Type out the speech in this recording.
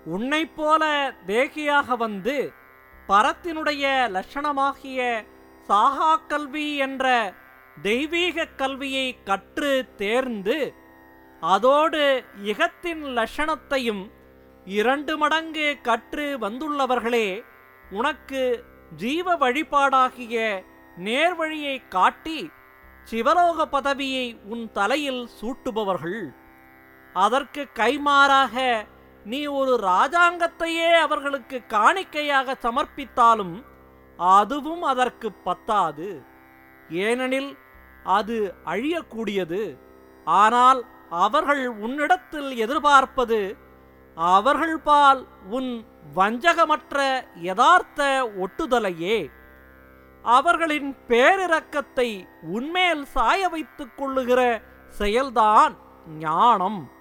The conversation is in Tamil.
உன்னைப் போல தேகியாக வந்து பரத்தினுடைய லட்சணமாகிய சாகா கல்வி என்ற தெய்வீக கல்வியை கற்று தேர்ந்து அதோடு இகத்தின் லட்சணத்தையும் இரண்டு மடங்கு கற்று வந்துள்ளவர்களே உனக்கு ஜீவ வழிபாடாகிய நேர்வழியை காட்டி சிவலோக பதவியை உன் தலையில் சூட்டுபவர்கள் அதற்கு கைமாறாக நீ ஒரு ராஜாங்கத்தையே அவர்களுக்கு காணிக்கையாக சமர்ப்பித்தாலும் அதுவும் அதற்கு பத்தாது ஏனெனில் அது அழியக்கூடியது ஆனால் அவர்கள் உன்னிடத்தில் எதிர்பார்ப்பது அவர்கள் பால் உன் வஞ்சகமற்ற யதார்த்த ஒட்டுதலையே அவர்களின் பேரிரக்கத்தை உன்மேல் சாய வைத்துக் கொள்ளுகிற செயல்தான் ஞானம்